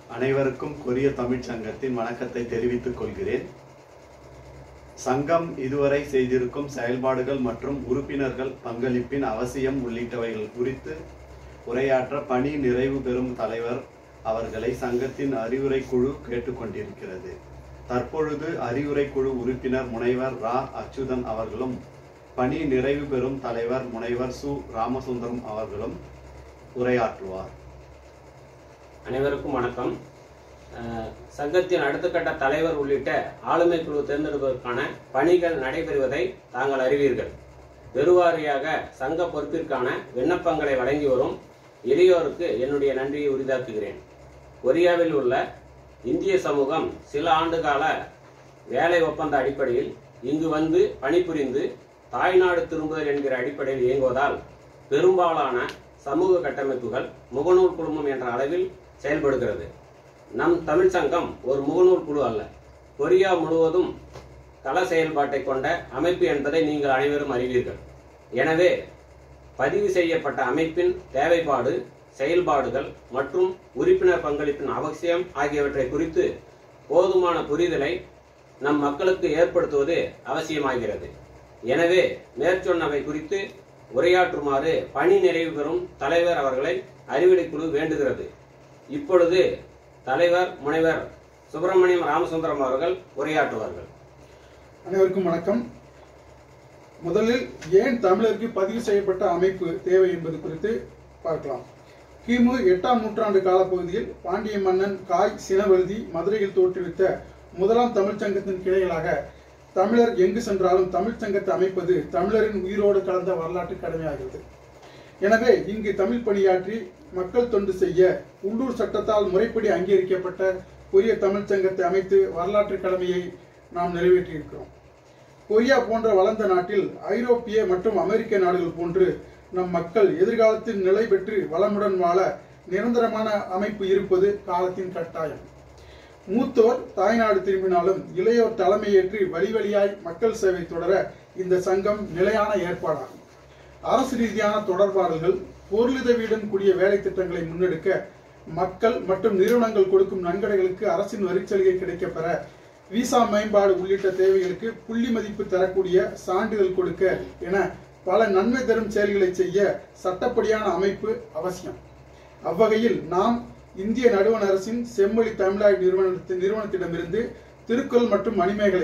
அனைவருக்கும் கொரிய தமிழ்ச் சங்கத்தின் வணக்கத்தை தெரிவித்துக் கொள்கிறேன் சங்கம் இதுவரை செய்திருக்கும் செயல்பாடுகள் மற்றும் உறுப்பினர்கள் பங்களிப்பின் அவசியம் உள்ளிட்டவைகள் குறித்து உரையாற்ற பணி நிறைவு பெறும் தலைவர் அவர்களை சங்கத்தின் அறிவுரை குழு கேட்டுக்கொண்டிருக்கிறது தற்பொழுது அறிவுரை குழு உறுப்பினர் முனைவர் ரா அச்சுதன் அவர்களும் பணி நிறைவு பெறும் தலைவர் முனைவர் சு ராமசுந்தரம் அவர்களும் உரையாற்றுவார் அனைவருக்கும் வணக்கம் அஹ், சங்கத்தின் அடுத்த கட்ட தலைவர் உள்ளிட்ட ஆளுமை குழு தேர்ந்தெடுப்பதற்கான பணிகள் நடைபெறுவதை தாங்கள் அறிவீர்கள் பெருவாரியாக சங்க பொறுப்பிற்கான விண்ணப்பங்களை வழங்கி வரும் எளியோருக்கு என்னுடைய நன்றியை உரிதாக்குகிறேன் கொரியாவில் உள்ள இந்திய சமூகம் சில ஆண்டுகால வேலை ஒப்பந்த அடிப்படையில் இங்கு வந்து பணிபுரிந்து தாய்நாடு திரும்புதல் என்கிற அடிப்படையில் இயங்குவதால் பெரும்பாலான சமூக கட்டமைப்புகள் முகநூல் குழுமம் என்ற அளவில் செயல்படுகிறது நம் தமிழ் சங்கம் ஒரு முகநூல் குழு அல்ல கொரியா முழுவதும் கள செயல்பாட்டை கொண்ட அமைப்பு என்பதை நீங்கள் அனைவரும் அறிவீர்கள் எனவே பதிவு செய்யப்பட்ட அமைப்பின் தேவைப்பாடு செயல்பாடுகள் மற்றும் உறுப்பினர் பங்களிப்பின் அவசியம் ஆகியவற்றை குறித்து போதுமான புரிதலை நம் மக்களுக்கு ஏற்படுத்துவது அவசியமாகிறது எனவே மேற்சொன்னவை குறித்து உரையாற்றுமாறு பணி நிறைவு பெறும் தலைவர் அவர்களை அறிவுரை குழு வேண்டுகிறது இப்பொழுது தலைவர் முனைவர் சுப்பிரமணியம் ராமசுந்தரம் அவர்கள் உரையாற்றுவார்கள் அனைவருக்கும் வணக்கம் முதலில் ஏன் தமிழருக்கு பதிவு செய்யப்பட்ட அமைப்பு தேவை என்பது குறித்து பார்க்கலாம் கிமு எட்டாம் நூற்றாண்டு காலப்பகுதியில் பாண்டிய மன்னன் காய் சினவெழுதி மதுரையில் தோற்றுவித்த முதலாம் தமிழ்ச் சங்கத்தின் கிளைகளாக தமிழர் எங்கு சென்றாலும் தமிழ்ச் சங்கத்தை அமைப்பது தமிழரின் உயிரோடு கலந்த வரலாற்று கடமையாகிறது எனவே இங்கு தமிழ் பணியாற்றி மக்கள் தொண்டு செய்ய உள்ளூர் சட்டத்தால் முறைப்படி அங்கீகரிக்கப்பட்ட கொரிய தமிழ்ச் சங்கத்தை அமைத்து வரலாற்று கடமையை நாம் நிறைவேற்றியிருக்கிறோம் கொரியா போன்ற வளர்ந்த நாட்டில் ஐரோப்பிய மற்றும் அமெரிக்க நாடுகள் போன்று நம் மக்கள் எதிர்காலத்தில் நிலை பெற்று வளமுடன் வாழ நிரந்தரமான அமைப்பு இருப்பது காலத்தின் கட்டாயம் மூத்தோர் தாய்நாடு திரும்பினாலும் இளையோர் தலைமையேற்று வழி வழியாய் மக்கள் சேவை தொடர இந்த சங்கம் நிலையான ஏற்பாடாகும் அரசு ரீதியான தொடர்பாடல்கள் பொருளுதவியுடன் கூடிய வேலை திட்டங்களை முன்னெடுக்க மக்கள் மற்றும் நிறுவனங்கள் கொடுக்கும் நன்கொடைகளுக்கு அரசின் வரிச்சலுகை கிடைக்கப் பெற விசா மேம்பாடு உள்ளிட்ட தேவைகளுக்கு புள்ளி மதிப்பு தரக்கூடிய சான்றிதழ் கொடுக்க என பல நன்மை தரும் செயல்களை செய்ய சட்டப்படியான அமைப்பு அவசியம் அவ்வகையில் நாம் இந்திய நடுவண் அரசின் செம்மொழி தமிழாய் நிறுவனத்தின் நிறுவனத்திடமிருந்து திருக்குறள் மற்றும் மணிமேகலை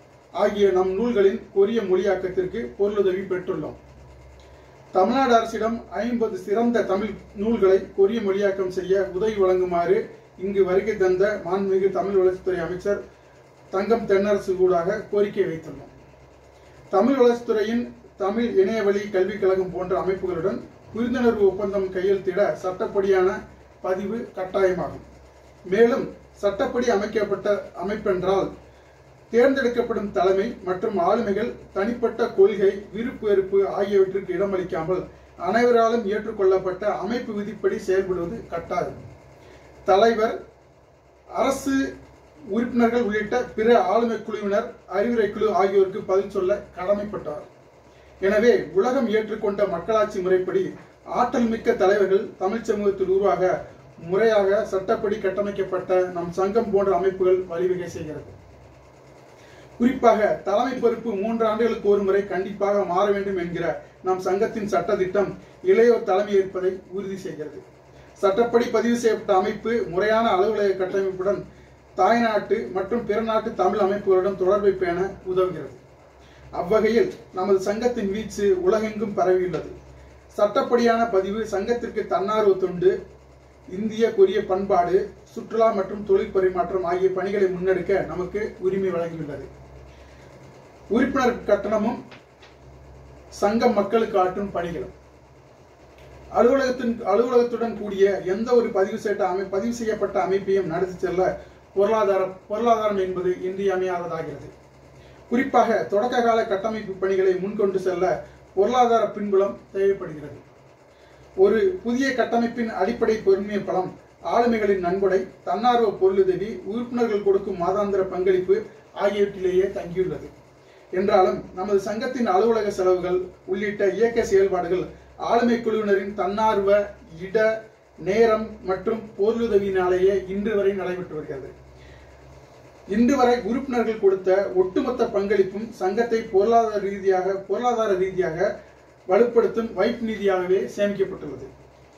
ஆகிய நம் நூல்களின் கொரிய மொழியாக்கத்திற்கு பொருளுதவி பெற்றுள்ளோம் தமிழ்நாடு அரசிடம் ஐம்பது சிறந்த தமிழ் நூல்களை கொரிய மொழியாக்கம் செய்ய உதவி வழங்குமாறு இங்கு வருகை தந்த மாண்புமிகு தமிழ் வளர்ச்சித்துறை அமைச்சர் தங்கம் தென்னரசு கூடாக கோரிக்கை வைத்துள்ளோம் தமிழ் வளர்ச்சித்துறையின் தமிழ் இணையவழி கல்விக் கழகம் போன்ற அமைப்புகளுடன் புரிந்துணர்வு ஒப்பந்தம் கையெழுத்திட சட்டப்படியான பதிவு கட்டாயமாகும் மேலும் சட்டப்படி அமைக்கப்பட்ட அமைப்பென்றால் தேர்ந்தெடுக்கப்படும் தலைமை மற்றும் ஆளுமைகள் தனிப்பட்ட கொள்கை விருப்பு வெறுப்பு ஆகியவற்றிற்கு இடமளிக்காமல் அனைவராலும் ஏற்றுக்கொள்ளப்பட்ட அமைப்பு விதிப்படி செயல்படுவது கட்டாயம் தலைவர் அரசு உறுப்பினர்கள் உள்ளிட்ட பிற ஆளுமை குழுவினர் அறிவுரை குழு ஆகியோருக்கு பதில் சொல்ல கடமைப்பட்டார் எனவே உலகம் ஏற்றுக்கொண்ட மக்களாட்சி முறைப்படி ஆற்றல் மிக்க தலைவர்கள் தமிழ் சமூகத்தில் உருவாக முறையாக சட்டப்படி கட்டமைக்கப்பட்ட நம் சங்கம் போன்ற அமைப்புகள் வழிவகை செய்கிறது குறிப்பாக தலைமை பொறுப்பு மூன்று ஆண்டுகளுக்கு ஒரு முறை கண்டிப்பாக மாற வேண்டும் என்கிற நம் சங்கத்தின் சட்ட திட்டம் இளையோர் தலைமை ஏற்பதை உறுதி செய்கிறது சட்டப்படி பதிவு செய்யப்பட்ட அமைப்பு முறையான அலுவலக கட்டமைப்புடன் தாய்நாட்டு மற்றும் பிற நாட்டு தமிழ் அமைப்புகளுடன் தொடர்பை பேண உதவுகிறது அவ்வகையில் நமது சங்கத்தின் வீச்சு உலகெங்கும் பரவியுள்ளது சட்டப்படியான பதிவு சங்கத்திற்கு தன்னார்வ தொண்டு இந்திய கொரிய பண்பாடு சுற்றுலா மற்றும் தொழில் பரிமாற்றம் ஆகிய பணிகளை முன்னெடுக்க நமக்கு உரிமை வழங்கியுள்ளது உறுப்பினர் கட்டணமும் சங்கம் மக்களுக்கு ஆற்றும் பணிகளும் அலுவலகத்தின் அலுவலகத்துடன் கூடிய எந்த ஒரு பதிவு செய்யப்பட்ட அமை பதிவு செய்யப்பட்ட அமைப்பையும் நடத்தி செல்ல பொருளாதார பொருளாதாரம் என்பது இன்றியமையாததாகிறது குறிப்பாக தொடக்க கால கட்டமைப்பு பணிகளை முன்கொண்டு செல்ல பொருளாதார பின்புலம் தேவைப்படுகிறது ஒரு புதிய கட்டமைப்பின் அடிப்படை பொறுமைய பலம் ஆளுமைகளின் நன்கொடை தன்னார்வ பொருளுதவி உறுப்பினர்கள் கொடுக்கும் மாதாந்திர பங்களிப்பு ஆகியவற்றிலேயே தங்கியுள்ளது என்றாலும் நமது சங்கத்தின் அலுவலக செலவுகள் உள்ளிட்ட இயக்க செயல்பாடுகள் ஆளுமை குழுவினரின் தன்னார்வ இட நேரம் மற்றும் பொருளுதவியினாலேயே இன்று வரை நடைபெற்று வருகிறது இன்று வரை உறுப்பினர்கள் கொடுத்த ஒட்டுமொத்த பங்களிப்பும் சங்கத்தை பொருளாதார ரீதியாக பொருளாதார ரீதியாக வலுப்படுத்தும் வைப்பு நிதியாகவே சேமிக்கப்பட்டுள்ளது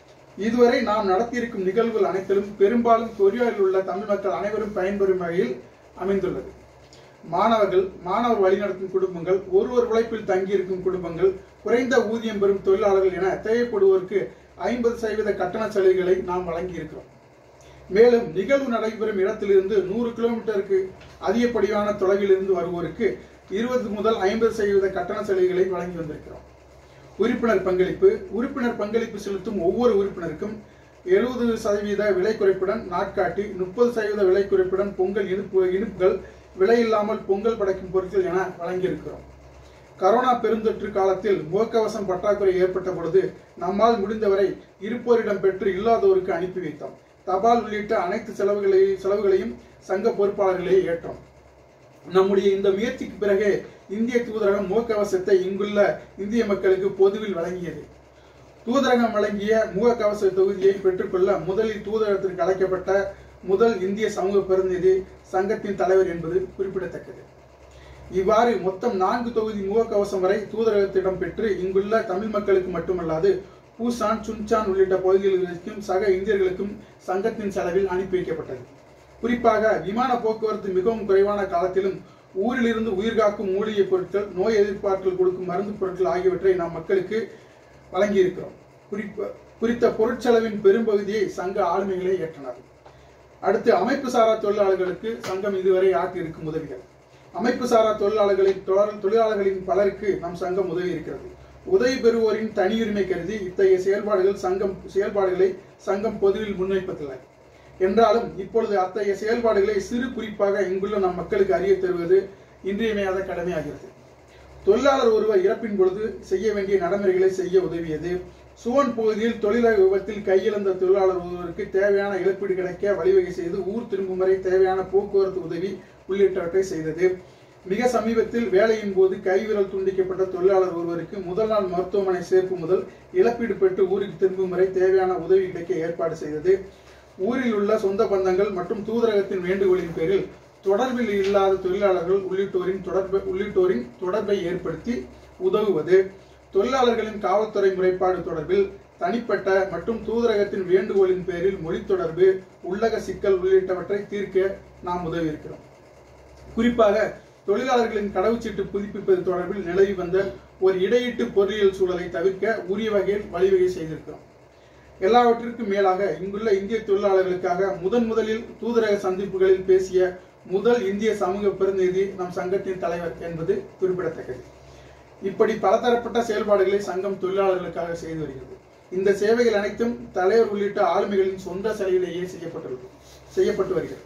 இதுவரை நாம் நடத்தியிருக்கும் நிகழ்வுகள் அனைத்திலும் பெரும்பாலும் கொரியாவில் உள்ள தமிழ் மக்கள் அனைவரும் பயன்பெறும் வகையில் அமைந்துள்ளது மாணவர்கள் மாணவர் வழிநடத்தும் குடும்பங்கள் ஒருவர் உழைப்பில் தங்கியிருக்கும் குடும்பங்கள் குறைந்த ஊதியம் பெறும் தொழிலாளர்கள் என தேவைப்படுவோருக்கு ஐம்பது சதவீத கட்டண சலுகைகளை நாம் வழங்கியிருக்கிறோம் மேலும் நிகழ்வு நடைபெறும் இடத்திலிருந்து நூறு கிலோமீட்டருக்கு அதிகப்படியான தொலைவில் இருந்து வருவோருக்கு இருபது முதல் ஐம்பது சதவீத கட்டண சலுகைகளை வழங்கி வந்திருக்கிறோம் உறுப்பினர் பங்களிப்பு உறுப்பினர் பங்களிப்பு செலுத்தும் ஒவ்வொரு உறுப்பினருக்கும் எழுபது சதவீத விலை குறைப்புடன் நாட்காட்டி முப்பது சதவீத விலை குறைப்புடன் பொங்கல் இனிப்பு இனிப்புகள் விலையில்லாமல் பொங்கல் படைக்கும் பொருட்கள் என வழங்கியிருக்கிறோம் கரோனா பெருந்தொற்று காலத்தில் முகக்கவசம் பற்றாக்குறை ஏற்பட்ட பொழுது நம்மால் முடிந்தவரை இருப்போரிடம் பெற்று இல்லாதோருக்கு அனுப்பி வைத்தோம் தபால் உள்ளிட்ட அனைத்து செலவுகளை செலவுகளையும் சங்க பொறுப்பாளர்களே ஏற்றோம் நம்முடைய இந்த முயற்சிக்கு பிறகு இந்திய தூதரகம் முகக்கவசத்தை இங்குள்ள இந்திய மக்களுக்கு பொதுவில் வழங்கியது தூதரகம் வழங்கிய முகக்கவச தொகுதியை பெற்றுக்கொள்ள முதலில் தூதரகத்திற்கு அழைக்கப்பட்ட முதல் இந்திய சமூக பிரதிநிதி சங்கத்தின் தலைவர் என்பது குறிப்பிடத்தக்கது இவ்வாறு மொத்தம் நான்கு தொகுதி முகக்கவசம் வரை தூதரகத்திடம் பெற்று இங்குள்ள தமிழ் மக்களுக்கு மட்டுமல்லாது பூசான் சுன்சான் உள்ளிட்ட பகுதிகளுக்கும் சக இந்தியர்களுக்கும் சங்கத்தின் செலவில் அனுப்பி வைக்கப்பட்டது குறிப்பாக விமான போக்குவரத்து மிகவும் குறைவான காலத்திலும் ஊரிலிருந்து உயிர்காக்கும் மூலிகை பொருட்கள் நோய் எதிர்ப்பாற்றல் கொடுக்கும் மருந்து பொருட்கள் ஆகியவற்றை நம் மக்களுக்கு வழங்கியிருக்கிறோம் குறிப்ப குறித்த பொருட்செலவின் பெரும்பகுதியை சங்க ஆளுமைகளே ஏற்றனர் அடுத்து அமைப்பு சாரா தொழிலாளர்களுக்கு சங்கம் இதுவரை ஆற்றியிருக்கும் உதவிகள் அமைப்பு சாரா தொழிலாளர்களின் தொடர் தொழிலாளர்களின் பலருக்கு நம் சங்கம் உதவி இருக்கிறது உதவி பெறுவோரின் தனியுரிமை கருதி இத்தகைய செயல்பாடுகள் சங்கம் செயல்பாடுகளை சங்கம் பொதுவில் முன்வைப்பதில்லை என்றாலும் இப்பொழுது அத்தகைய செயல்பாடுகளை சிறு குறிப்பாக இங்குள்ள நம் மக்களுக்கு அறிய தருவது இன்றியமையாத கடமையாகிறது தொழிலாளர் ஒருவர் இறப்பின் பொழுது செய்ய வேண்டிய நடைமுறைகளை செய்ய உதவியது சுவன் பகுதியில் தொழிலக விபத்தில் கையிழந்த தொழிலாளர் ஒருவருக்கு தேவையான இழப்பீடு கிடைக்க வழிவகை செய்து ஊர் திரும்பும் வரை தேவையான போக்குவரத்து உதவி உள்ளிட்டவற்றை செய்தது மிக சமீபத்தில் வேலையின் போது கைவிரல் துண்டிக்கப்பட்ட தொழிலாளர் ஒருவருக்கு முதல் நாள் மருத்துவமனை சேர்ப்பு முதல் இழப்பீடு பெற்று ஊருக்கு திரும்பும் வரை தேவையான உதவி கிடைக்க ஏற்பாடு செய்தது ஊரில் உள்ள சொந்த பந்தங்கள் மற்றும் தூதரகத்தின் வேண்டுகோளின் பேரில் தொடர்பில் இல்லாத தொழிலாளர்கள் உள்ளிட்டோரின் தொடர்பு உள்ளிட்டோரின் தொடர்பை ஏற்படுத்தி உதவுவது தொழிலாளர்களின் காவல்துறை முறைப்பாடு தொடர்பில் தனிப்பட்ட மற்றும் தூதரகத்தின் வேண்டுகோளின் பேரில் மொழி தொடர்பு உள்ளக சிக்கல் உள்ளிட்டவற்றை தீர்க்க நாம் உதவி இருக்கிறோம் குறிப்பாக தொழிலாளர்களின் கடவுச்சீட்டு புதுப்பிப்பது தொடர்பில் நிலவி வந்த ஒரு இடையீட்டு பொருளியல் சூழலை தவிர்க்க உரிய வகையில் வழிவகை செய்திருக்கிறோம் எல்லாவற்றிற்கும் மேலாக இங்குள்ள இந்திய தொழிலாளர்களுக்காக முதன் முதலில் தூதரக சந்திப்புகளில் பேசிய முதல் இந்திய சமூக பிரதிநிதி நம் சங்கத்தின் தலைவர் என்பது குறிப்பிடத்தக்கது இப்படி பலதரப்பட்ட செயல்பாடுகளை சங்கம் தொழிலாளர்களுக்காக செய்து வருகிறது இந்த சேவைகள் அனைத்தும் தலைவர் உள்ளிட்ட ஆளுமைகளின் சொந்த செலவிலேயே செய்யப்பட்டுள்ளது செய்யப்பட்டு வருகிறது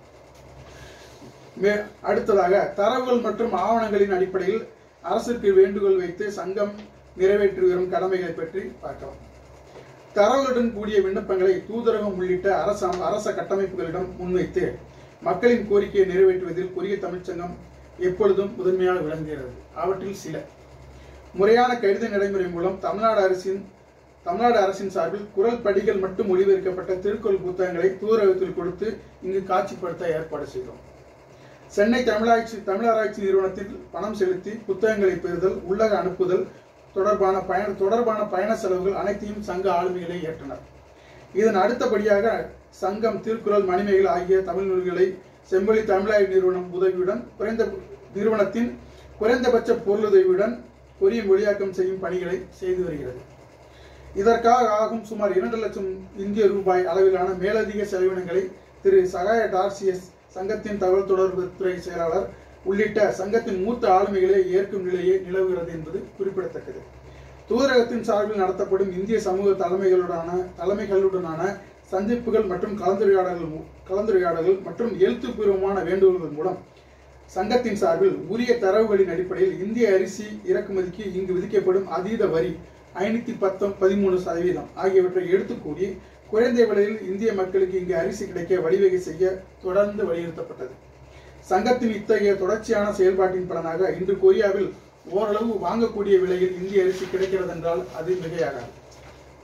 மே- அடுத்ததாக தரவுகள் மற்றும் ஆவணங்களின் அடிப்படையில் அரசுக்கு வேண்டுகோள் வைத்து சங்கம் நிறைவேற்றி வரும் கடமைகளை பற்றி பார்க்கலாம் தரவுகளுடன் கூடிய விண்ணப்பங்களை தூதரகம் உள்ளிட்ட அரச அரச கட்டமைப்புகளிடம் முன்வைத்து மக்களின் கோரிக்கையை நிறைவேற்றுவதில் கொரிய தமிழ்ச்சங்கம் எப்பொழுதும் முதன்மையாக விளங்குகிறது அவற்றில் சில முறையான கடித நடைமுறை மூலம் தமிழ்நாடு அரசின் தமிழ்நாடு அரசின் சார்பில் குரல் படிகள் மட்டும் மொழிபெயர்க்கப்பட்ட திருக்குறள் புத்தகங்களை தூதரகத்தில் கொடுத்து இங்கு காட்சிப்படுத்த ஏற்பாடு செய்தோம் சென்னை தமிழாட்சி தமிழராட்சி நிறுவனத்தில் பணம் செலுத்தி புத்தகங்களை பெறுதல் உள்ளக அனுப்புதல் தொடர்பான பயண தொடர்பான பயண செலவுகள் அனைத்தையும் சங்க ஆளுமைகளை ஏற்றனர் இதன் அடுத்தபடியாக சங்கம் திருக்குறள் மணிமேகலை ஆகிய தமிழ் நூல்களை செம்பொலி தமிழாய் நிறுவனம் உதவியுடன் குறைந்த நிறுவனத்தின் குறைந்தபட்ச பொருளுதவியுடன் கொரிய மொழியாக்கம் செய்யும் பணிகளை செய்து வருகிறது இதற்காக ஆகும் சுமார் இரண்டு லட்சம் இந்திய ரூபாய் அளவிலான மேலதிக செலவினங்களை திரு சகாய டார்சியஸ் சங்கத்தின் தகவல் தொடர்பு துறை செயலாளர் உள்ளிட்ட சங்கத்தின் மூத்த ஆளுமைகளை ஏற்கும் நிலையே நிலவுகிறது என்பது குறிப்பிடத்தக்கது தூதரகத்தின் சார்பில் நடத்தப்படும் இந்திய சமூக தலைமைகளுடனான தலைமைகளுடனான சந்திப்புகள் மற்றும் கலந்துரையாடல்கள் மூ- கலந்துரையாடல்கள் மற்றும் எழுத்துப்பூர்வமான வேண்டுகோள்கள் மூலம் சங்கத்தின் சார்பில் உரிய தரவுகளின் அடிப்படையில் இந்திய அரிசி இறக்குமதிக்கு இங்கு விதிக்கப்படும் அதீத வரி ஐநூத்தி பத்தொன் பதிமூணு சதவீதம் ஆகியவற்றை எடுத்து கூறி குறைந்த விலையில் இந்திய மக்களுக்கு இங்கு அரிசி கிடைக்க வழிவகை செய்ய தொடர்ந்து வலியுறுத்தப்பட்டது சங்கத்தின் இத்தகைய தொடர்ச்சியான செயல்பாட்டின் பலனாக இன்று கொரியாவில் ஓரளவு வாங்கக்கூடிய விலையில் இந்திய அரிசி கிடைக்கிறது என்றால் அது மிகையாகாது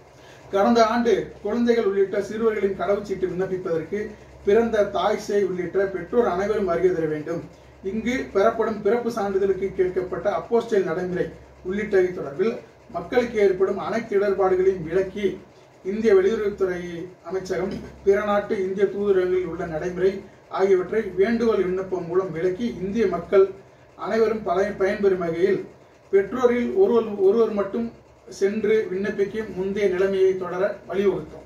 கடந்த ஆண்டு குழந்தைகள் உள்ளிட்ட சிறுவர்களின் கடவுச்சீட்டு விண்ணப்பிப்பதற்கு பிறந்த தாய் சேய் உள்ளிட்ட பெற்றோர் அனைவரும் வருகை தர வேண்டும் இங்கு பெறப்படும் பிறப்பு சான்றிதழுக்கு கேட்கப்பட்ட அப்போஸ்டல் நடைமுறை உள்ளிட்டவை தொடர்பில் மக்களுக்கு ஏற்படும் அனைத்து இடர்பாடுகளையும் விளக்கி இந்திய வெளியுறவுத்துறை அமைச்சகம் பிற நாட்டு இந்திய தூதரகங்களில் உள்ள நடைமுறை ஆகியவற்றை வேண்டுகோள் விண்ணப்பம் மூலம் விளக்கி இந்திய மக்கள் அனைவரும் பல பயன்பெறும் வகையில் பெற்றோரில் ஒருவர் ஒருவர் மட்டும் சென்று விண்ணப்பிக்கும் முந்தைய நிலைமையை தொடர வழிவகுத்தோம்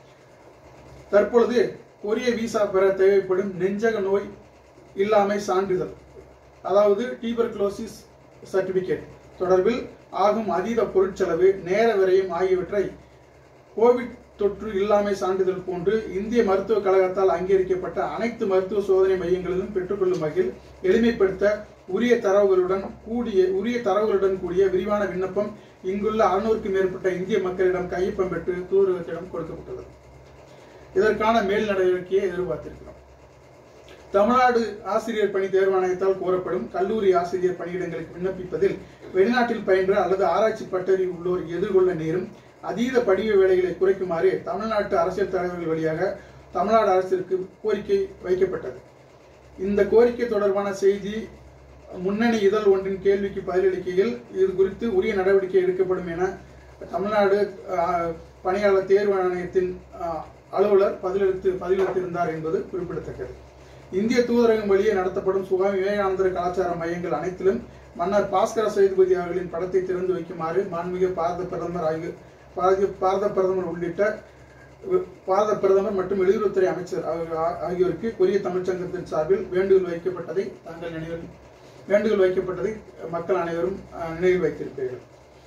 தற்பொழுது கொரிய விசா பெற தேவைப்படும் நெஞ்சக நோய் இல்லாமை சான்றிதழ் அதாவது டியூபர்குலோசிஸ் சர்டிபிகேட் தொடர்பில் ஆகும் அதீத பொருட்செலவு நேர விரயம் ஆகியவற்றை கோவிட் தொற்று இல்லாமை சான்றிதழ் போன்று இந்திய மருத்துவக் கழகத்தால் அங்கீகரிக்கப்பட்ட அனைத்து மருத்துவ சோதனை மையங்களிலும் பெற்றுக்கொள்ளும் வகையில் எளிமைப்படுத்த உரிய தரவுகளுடன் கூடிய உரிய தரவுகளுடன் கூடிய விரிவான விண்ணப்பம் இங்குள்ள அறுநூறுக்கும் மேற்பட்ட இந்திய மக்களிடம் கையொப்பம் பெற்று தூதரகத்திடம் கொடுக்கப்பட்டுள்ளது இதற்கான மேல் நடவடிக்கையை எதிர்பார்த்திருக்கிறோம் தமிழ்நாடு ஆசிரியர் பணி தேர்வாணையத்தால் கோரப்படும் கல்லூரி ஆசிரியர் பணியிடங்களுக்கு விண்ணப்பிப்பதில் வெளிநாட்டில் பயின்ற அல்லது ஆராய்ச்சி பட்டறிவு உள்ளோர் எதிர்கொள்ள நேரும் அதீத படிவ வேலைகளை குறைக்குமாறு தமிழ்நாட்டு அரசியல் தலைவர்கள் வழியாக தமிழ்நாடு அரசிற்கு கோரிக்கை வைக்கப்பட்டது இந்த கோரிக்கை தொடர்பான செய்தி முன்னணி இதழ் ஒன்றின் கேள்விக்கு பதிலளிக்கையில் இது குறித்து உரிய நடவடிக்கை எடுக்கப்படும் என தமிழ்நாடு ஆஹ், பணியாளர் தேர்வு ஆணையத்தின் ஆஹ், அலுவலர் பதிலளித்து பதிலளித்திருந்தார் என்பது குறிப்பிடத்தக்கது இந்திய தூதரகம் வழியே நடத்தப்படும் சுவாமி விவேகானந்தர கலாச்சார மையங்கள் அனைத்திலும் மன்னர் பாஸ்கர சேதுபதி அவர்களின் படத்தை திறந்து வைக்குமாறு மாண்புமிகு பாரத பிரதமர் ஆகிய பாரத- பாரத பிரதமர் உள்ளிட்ட வி- பாரத பிரதமர் மற்றும் வெளியுறவுத்துறை அமைச்சர் ஆகிய- ஆகியோருக்கு கொரிய தமிழ்ச்சங்கத்தின் சார்பில் வேண்டுகோள் வைக்கப்பட்டதை தாங்கள் நினைவில் வேண்டுகோள் வைக்கப்பட்டதை மக்கள் அனைவரும் அஹ், நினைவில் வைத்திருப்பீர்கள்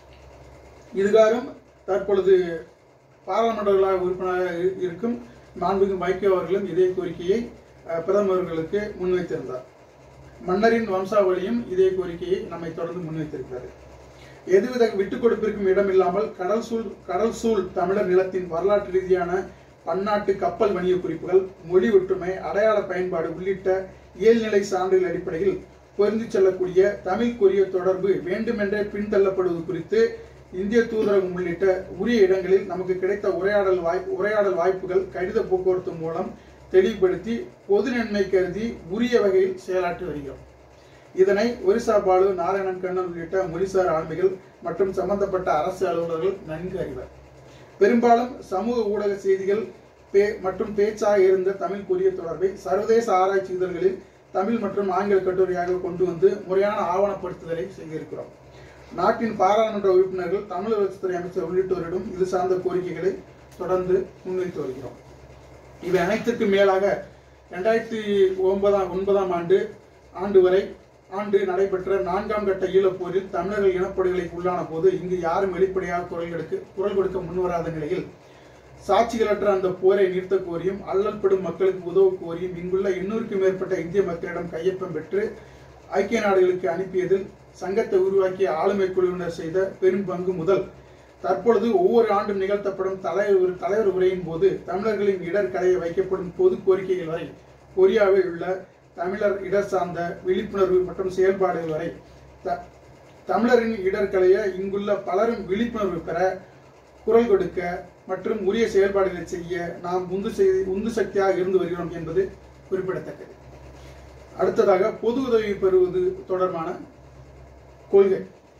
இதுகாரும் தற்பொழுது பாராளுமன்றங்களாக உறுப்பினராக இரு- இருக்கும் மாண்புமிகு மைக்கோ அவர்களும் இதே கோரிக்கையை அஹ், பிரதமர்களுக்கு முன்வைத்திருந்தார் மன்னரின் வம்சாவளியும் இதே கோரிக்கையை நம்மை தொடர்ந்து முன்வைத்திருக்கிறது எதுவித விட்டுக் கொடுப்பிற்கும் இடமில்லாமல் கடல் சூழ் கடல் சூழ் தமிழர் நிலத்தின் வரலாற்று ரீதியான பன்னாட்டு கப்பல் வணிக குறிப்புகள் மொழி ஒற்றுமை அடையாள பயன்பாடு உள்ளிட்ட இயல்நிலை சான்றிதழ் அடிப்படையில் பொருந்திச் செல்லக்கூடிய தமிழ் கொரிய தொடர்பு வேண்டுமென்றே பின்தள்ளப்படுவது குறித்து இந்திய தூதரகம் உள்ளிட்ட உரிய இடங்களில் நமக்கு கிடைத்த உரையாடல் வாய் உரையாடல் வாய்ப்புகள் கடித போக்குவரத்து மூலம் தெளிவுபடுத்தி பொது நன்மை கருதி உரிய வகையில் செயலாற்றி வருகிறோம் இதனை ஒரிசா பாலு நாராயணன் கண்ணன் உள்ளிட்ட மொழிசார் ஆளுமைகள் மற்றும் சம்பந்தப்பட்ட அரசு அலுவலர்கள் நன்கு அறிவர் பெரும்பாலும் சமூக ஊடக செய்திகள் பே மற்றும் பேச்சாக இருந்த தமிழ் கொரிய தொடர்பை சர்வதேச ஆராய்ச்சி இதழ்களில் தமிழ் மற்றும் ஆங்கில கட்டுரையாக கொண்டு வந்து முறையான ஆவணப்படுத்துதலை செய்திருக்கிறோம் நாட்டின் பாராளுமன்ற உறுப்பினர்கள் தமிழ் வளர்ச்சித்துறை அமைச்சர் உள்ளிட்டோரிடம் இது சார்ந்த கோரிக்கைகளை தொடர்ந்து முன்வைத்து வருகிறோம் இவை அனைத்திற்கும் மேலாக ரெண்டாயிரத்தி ஒன்பதாம் ஒன்பதாம் ஆண்டு ஆண்டு வரை ஆண்டு நடைபெற்ற நான்காம் கட்ட ஈழப்போரில் தமிழர்கள் இனப்படுகொலைக்கு உள்ளான போது இங்கு யாரும் வெளிப்படையாக குரல் கொடுக்க குரல் கொடுக்க முன்வராத நிலையில் சாட்சிகளற்ற அந்த போரை நிறுத்தக் கோரியும் அல்லல்படும் மக்களுக்கு உதவ கோரியும் இங்குள்ள எண்ணூறுக்கும் மேற்பட்ட இந்திய மக்களிடம் கையொப்பம் பெற்று ஐக்கிய நாடுகளுக்கு அனுப்பியதில் சங்கத்தை உருவாக்கிய ஆளுமை குழுவினர் செய்த பெரும் பங்கு முதல் தற்பொழுது ஒவ்வொரு ஆண்டும் நிகழ்த்தப்படும் தலைவர் தலைவர் உரையின் போது தமிழர்களின் இடர் களைய வைக்கப்படும் பொது கோரிக்கைகள் வரை கொரியாவில் உள்ள தமிழர் இடர் சார்ந்த விழிப்புணர்வு மற்றும் செயல்பாடுகள் வரை த- தமிழரின் இடர் களைய இங்குள்ள பலரும் விழிப்புணர்வு பெற குரல் கொடுக்க மற்றும் உரிய செயல்பாடுகளை செய்ய நாம் உந்து செய்தி உந்து சக்தியாக இருந்து வருகிறோம் என்பது குறிப்பிடத்தக்கது அடுத்ததாக பொது உதவி பெறுவது தொடர்பான கொள்கை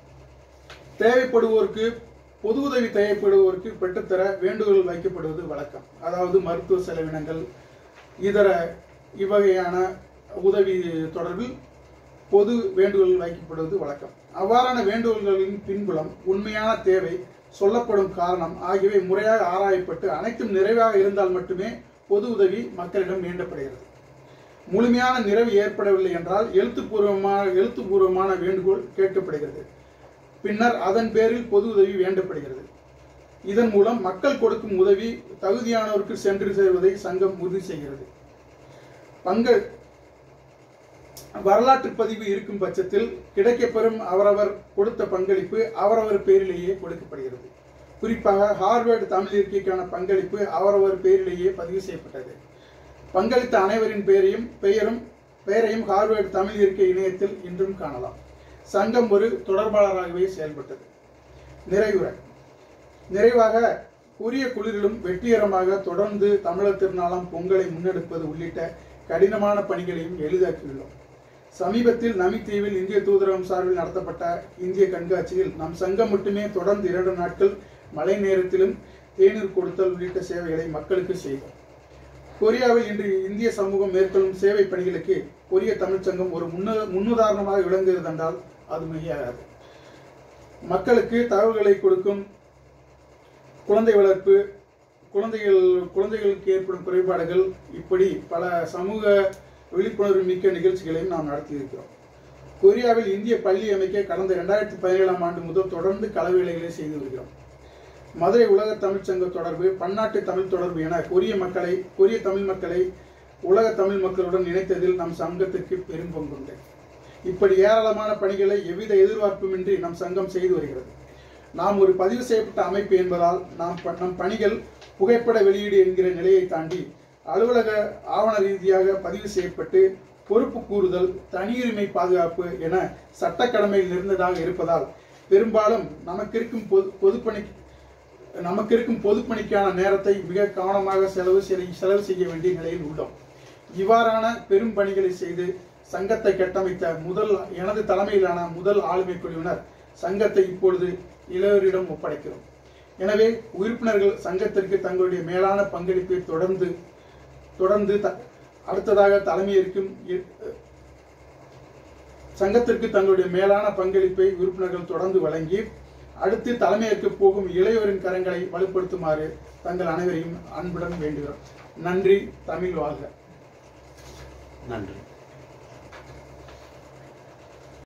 தேவைப்படுவோருக்கு பொது உதவி தேவைப்படுவோருக்கு பெற்றுத்தர வேண்டுகோள் வைக்கப்படுவது வழக்கம் அதாவது மருத்துவ செலவினங்கள் இதர இவ்வகையான உதவி தொடர்பில் பொது வேண்டுகோள் வைக்கப்படுவது வழக்கம் அவ்வாறான வேண்டுகோள்களின் பின்புலம் உண்மையான தேவை சொல்லப்படும் காரணம் ஆகியவை முறையாக ஆராயப்பட்டு அனைத்தும் நிறைவாக இருந்தால் மட்டுமே பொது உதவி மக்களிடம் வேண்டப்படுகிறது முழுமையான நிறைவு ஏற்படவில்லை என்றால் எழுத்துப்பூர்வமான எழுத்துப்பூர்வமான வேண்டுகோள் கேட்கப்படுகிறது பின்னர் அதன் பேரில் பொது உதவி வேண்டப்படுகிறது இதன் மூலம் மக்கள் கொடுக்கும் உதவி தகுதியானவருக்கு சென்று சேர்வதை சங்கம் உறுதி செய்கிறது பங்கு வரலாற்று பதிவு இருக்கும் பட்சத்தில் கிடைக்கப்பெறும் அவரவர் கொடுத்த பங்களிப்பு அவரவர் பேரிலேயே கொடுக்கப்படுகிறது குறிப்பாக ஹார்வர்டு தமிழ் இருக்கைக்கான பங்களிப்பு அவரவர் பேரிலேயே பதிவு செய்யப்பட்டது பங்களித்த அனைவரின் பெயரையும் பெயரும் பெயரையும் ஹார்வர்டு தமிழ் இருக்கை இணையத்தில் இன்றும் காணலாம் சங்கம் ஒரு தொடர்பாளராகவே செயல்பட்டது நிறைவுரை நிறைவாக கூறிய குளிரிலும் வெற்றிகரமாக தொடர்ந்து தமிழர் திருநாளாம் பொங்கலை முன்னெடுப்பது உள்ளிட்ட கடினமான பணிகளையும் எளிதாக்கியுள்ளோம் சமீபத்தில் நமித்தீவில் இந்திய தூதரகம் சார்பில் நடத்தப்பட்ட இந்திய கண்காட்சியில் நம் சங்கம் மட்டுமே தொடர்ந்து இரண்டு நாட்கள் மழை நேரத்திலும் தேநீர் கொடுத்தல் உள்ளிட்ட சேவைகளை மக்களுக்கு செய்தோம் கொரியாவில் இன்று இந்திய சமூகம் மேற்கொள்ளும் சேவை பணிகளுக்கு கொரிய தமிழ்ச் சங்கம் ஒரு முன்ன முன்னுதாரணமாக விளங்குகிறது என்றால் அது மிகையாகாது மக்களுக்கு தகவல்களை கொடுக்கும் குழந்தை வளர்ப்பு குழந்தைகள் குழந்தைகளுக்கு ஏற்படும் குறைபாடுகள் இப்படி பல சமூக விழிப்புணர்வு மிக்க நிகழ்ச்சிகளையும் நாம் நடத்தியிருக்கிறோம் கொரியாவில் இந்திய பள்ளி அமைக்க கடந்த இரண்டாயிரத்தி பதினேழாம் ஆண்டு முதல் தொடர்ந்து களவேலைகளை செய்து வருகிறோம் மதுரை உலக தமிழ்ச் சங்க தொடர்பு பன்னாட்டு தமிழ் தொடர்பு என கொரிய மக்களை கொரிய தமிழ் மக்களை உலக தமிழ் மக்களுடன் இணைத்ததில் நம் சங்கத்திற்கு பெரும் பங்குண்டு இப்படி ஏராளமான பணிகளை எவ்வித எதிர்பார்ப்புமின்றி நம் சங்கம் செய்து வருகிறது நாம் ஒரு பதிவு செய்யப்பட்ட அமைப்பு என்பதால் நாம் ப- நம் பணிகள் புகைப்பட வெளியீடு என்கிற நிலையை தாண்டி அலுவலக ஆவண ரீதியாக பதிவு செய்யப்பட்டு பொறுப்பு கூறுதல் தனியுரிமை பாதுகாப்பு என சட்ட கடமையில் இருந்ததாக இருப்பதால் பெரும்பாலும் நமக்கு இருக்கும் பொது பொதுப்பணி நமக்கு இருக்கும் பொதுப்பணிக்கான நேரத்தை மிக கவனமாக செலவு செய்ய செலவு செய்ய வேண்டிய நிலையில் உள்ளோம் இவ்வாறான பெரும் பணிகளை செய்து சங்கத்தை கட்டமைத்த முதல் எனது தலைமையிலான முதல் ஆளுமை குழுவினர் சங்கத்தை இப்பொழுது இளையோரிடம் ஒப்படைக்கிறோம் எனவே உறுப்பினர்கள் சங்கத்திற்கு தங்களுடைய மேலான பங்களிப்பை தொடர்ந்து தொடர்ந்து த- அடுத்ததாக தலைமையேற்கும் இ- சங்கத்திற்கு தங்களுடைய மேலான பங்களிப்பை உறுப்பினர்கள் தொடர்ந்து வழங்கி அடுத்து தலைமையேற்க போகும் இளையோரின் கரங்களை வலுப்படுத்துமாறு தங்கள் அனைவரையும் அன்புடன் வேண்டுகிறோம் நன்றி தமிழ் வாழ்க நன்றி